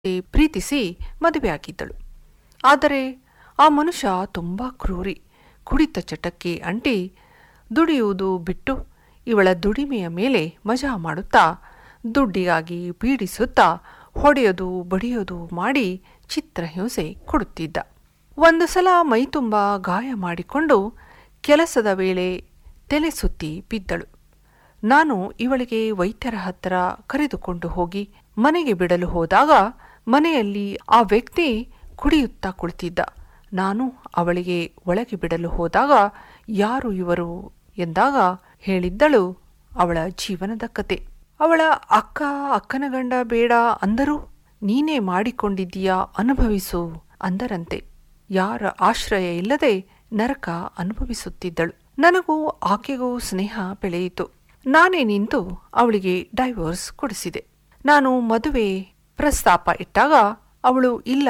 ಪ್ರೀತಿಸಿ ಮದುವೆಯಾಗಿದ್ದಳು ಆದರೆ ಆ ಮನುಷ್ಯ ತುಂಬ ಕ್ರೂರಿ ಕುಡಿತ ಚಟಕ್ಕೆ ಅಂಟಿ ದುಡಿಯುವುದು ಬಿಟ್ಟು ಇವಳ ದುಡಿಮೆಯ ಮೇಲೆ ಮಜಾ ಮಾಡುತ್ತಾ ದುಡ್ಡಿಗಾಗಿ ಪೀಡಿಸುತ್ತಾ ಹೊಡೆಯೋದು ಬಡಿಯೋದು ಮಾಡಿ ಚಿತ್ರಹಿಂಸೆ ಕೊಡುತ್ತಿದ್ದ ಒಂದು ಸಲ ಮೈತುಂಬ ಗಾಯ ಮಾಡಿಕೊಂಡು ಕೆಲಸದ ವೇಳೆ ತಲೆ ಸುತ್ತಿ ಬಿದ್ದಳು ನಾನು ಇವಳಿಗೆ ವೈದ್ಯರ ಹತ್ತಿರ ಕರೆದುಕೊಂಡು ಹೋಗಿ ಮನೆಗೆ ಬಿಡಲು ಹೋದಾಗ ಮನೆಯಲ್ಲಿ ಆ ವ್ಯಕ್ತಿ ಕುಡಿಯುತ್ತಾ ಕುಳಿತಿದ್ದ ನಾನು ಅವಳಿಗೆ ಒಳಗೆ ಬಿಡಲು ಹೋದಾಗ ಯಾರು ಇವರು ಎಂದಾಗ ಹೇಳಿದ್ದಳು ಅವಳ ಜೀವನದ ಕತೆ ಅವಳ ಅಕ್ಕ ಅಕ್ಕನ ಗಂಡ ಬೇಡ ಅಂದರೂ ನೀನೇ ಮಾಡಿಕೊಂಡಿದ್ದೀಯಾ ಅನುಭವಿಸು ಅಂದರಂತೆ ಯಾರ ಆಶ್ರಯ ಇಲ್ಲದೆ ನರಕ ಅನುಭವಿಸುತ್ತಿದ್ದಳು ನನಗೂ ಆಕೆಗೂ ಸ್ನೇಹ ಬೆಳೆಯಿತು ನಾನೇ ನಿಂತು ಅವಳಿಗೆ ಡೈವೋರ್ಸ್ ಕೊಡಿಸಿದೆ ನಾನು ಮದುವೆ ಪ್ರಸ್ತಾಪ ಇಟ್ಟಾಗ ಅವಳು ಇಲ್ಲ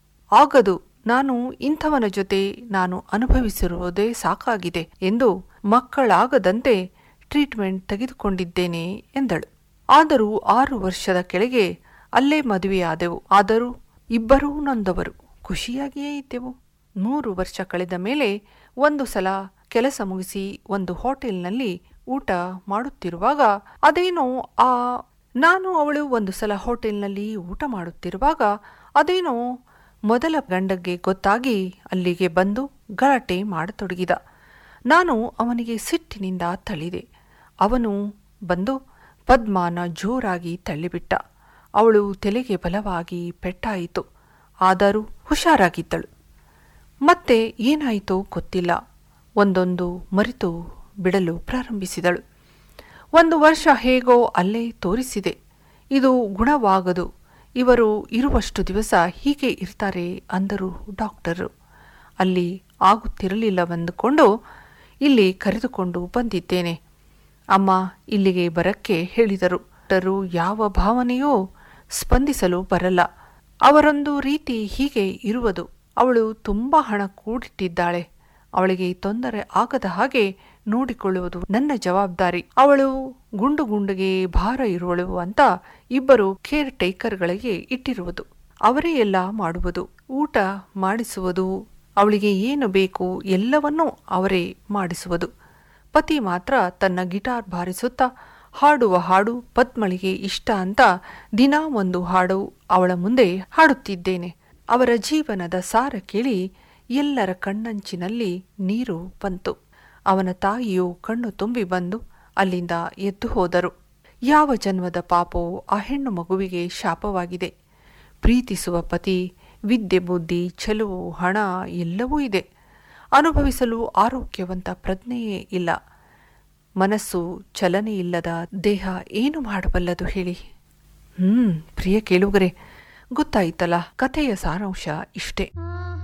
ಆಗದು ನಾನು ಇಂಥವನ ಜೊತೆ ನಾನು ಅನುಭವಿಸಿರುವುದೇ ಸಾಕಾಗಿದೆ ಎಂದು ಮಕ್ಕಳಾಗದಂತೆ ಟ್ರೀಟ್ಮೆಂಟ್ ತೆಗೆದುಕೊಂಡಿದ್ದೇನೆ ಎಂದಳು ಆದರೂ ಆರು ವರ್ಷದ ಕೆಳಗೆ ಅಲ್ಲೇ ಮದುವೆಯಾದೆವು ಆದರೂ ಇಬ್ಬರೂ ನೊಂದವರು ಖುಷಿಯಾಗಿಯೇ ಇದ್ದೆವು ಮೂರು ವರ್ಷ ಕಳೆದ ಮೇಲೆ ಒಂದು ಸಲ ಕೆಲಸ ಮುಗಿಸಿ ಒಂದು ಹೋಟೆಲ್ನಲ್ಲಿ ಊಟ ಮಾಡುತ್ತಿರುವಾಗ ಅದೇನೋ ಆ ನಾನು ಅವಳು ಒಂದು ಸಲ ಹೋಟೆಲ್ನಲ್ಲಿ ಊಟ ಮಾಡುತ್ತಿರುವಾಗ ಅದೇನೋ ಮೊದಲ ಗಂಡಗೆ ಗೊತ್ತಾಗಿ ಅಲ್ಲಿಗೆ ಬಂದು ಗಲಾಟೆ ಮಾಡತೊಡಗಿದ ನಾನು ಅವನಿಗೆ ಸಿಟ್ಟಿನಿಂದ ತಳ್ಳಿದೆ ಅವನು ಬಂದು ಪದ್ಮಾನ ಜೋರಾಗಿ ತಳ್ಳಿಬಿಟ್ಟ ಅವಳು ತಲೆಗೆ ಬಲವಾಗಿ ಪೆಟ್ಟಾಯಿತು ಆದರೂ ಹುಷಾರಾಗಿದ್ದಳು ಮತ್ತೆ ಏನಾಯಿತೋ ಗೊತ್ತಿಲ್ಲ ಒಂದೊಂದು ಮರೆತು ಬಿಡಲು ಪ್ರಾರಂಭಿಸಿದಳು ಒಂದು ವರ್ಷ ಹೇಗೋ ಅಲ್ಲೇ ತೋರಿಸಿದೆ ಇದು ಗುಣವಾಗದು ಇವರು ಇರುವಷ್ಟು ದಿವಸ ಹೀಗೆ ಇರ್ತಾರೆ ಅಂದರು ಡಾಕ್ಟರು ಅಲ್ಲಿ ಆಗುತ್ತಿರಲಿಲ್ಲವೆಂದುಕೊಂಡು ಇಲ್ಲಿ ಕರೆದುಕೊಂಡು ಬಂದಿದ್ದೇನೆ ಅಮ್ಮ ಇಲ್ಲಿಗೆ ಬರಕ್ಕೆ ಹೇಳಿದರು ಡಾಕ್ಟರು ಯಾವ ಭಾವನೆಯೂ ಸ್ಪಂದಿಸಲು ಬರಲ್ಲ ಅವರೊಂದು ರೀತಿ ಹೀಗೆ ಇರುವುದು ಅವಳು ತುಂಬ ಹಣ ಕೂಡಿಟ್ಟಿದ್ದಾಳೆ ಅವಳಿಗೆ ತೊಂದರೆ ಆಗದ ಹಾಗೆ ನೋಡಿಕೊಳ್ಳುವುದು ನನ್ನ ಜವಾಬ್ದಾರಿ ಅವಳು ಗುಂಡು ಗುಂಡಿಗೆ ಭಾರ ಇರುವಳು ಅಂತ ಇಬ್ಬರು ಕೇರ್ ಟೇಕರ್ಗಳಿಗೆ ಇಟ್ಟಿರುವುದು ಅವರೇ ಎಲ್ಲ ಮಾಡುವುದು ಊಟ ಮಾಡಿಸುವುದು ಅವಳಿಗೆ ಏನು ಬೇಕು ಎಲ್ಲವನ್ನೂ ಅವರೇ ಮಾಡಿಸುವುದು ಪತಿ ಮಾತ್ರ ತನ್ನ ಗಿಟಾರ್ ಬಾರಿಸುತ್ತಾ ಹಾಡುವ ಹಾಡು ಪದ್ಮಳಿಗೆ ಇಷ್ಟ ಅಂತ ದಿನಾ ಒಂದು ಹಾಡು ಅವಳ ಮುಂದೆ ಹಾಡುತ್ತಿದ್ದೇನೆ ಅವರ ಜೀವನದ ಸಾರ ಕೇಳಿ ಎಲ್ಲರ ಕಣ್ಣಂಚಿನಲ್ಲಿ ನೀರು ಬಂತು ಅವನ ತಾಯಿಯು ಕಣ್ಣು ತುಂಬಿ ಬಂದು ಅಲ್ಲಿಂದ ಎದ್ದು ಹೋದರು ಯಾವ ಜನ್ಮದ ಪಾಪವೋ ಆ ಹೆಣ್ಣು ಮಗುವಿಗೆ ಶಾಪವಾಗಿದೆ ಪ್ರೀತಿಸುವ ಪತಿ ವಿದ್ಯೆ ಬುದ್ಧಿ ಚೆಲುವು ಹಣ ಎಲ್ಲವೂ ಇದೆ ಅನುಭವಿಸಲು ಆರೋಗ್ಯವಂತ ಪ್ರಜ್ಞೆಯೇ ಇಲ್ಲ ಮನಸ್ಸು ಚಲನೆ ಇಲ್ಲದ ದೇಹ ಏನು ಮಾಡಬಲ್ಲದು ಹೇಳಿ ಹ್ಮ್ ಪ್ರಿಯ ಕೇಳುಗರೆ ಗೊತ್ತಾಯ್ತಲ್ಲ ಕಥೆಯ ಸಾರಾಂಶ ಇಷ್ಟೇ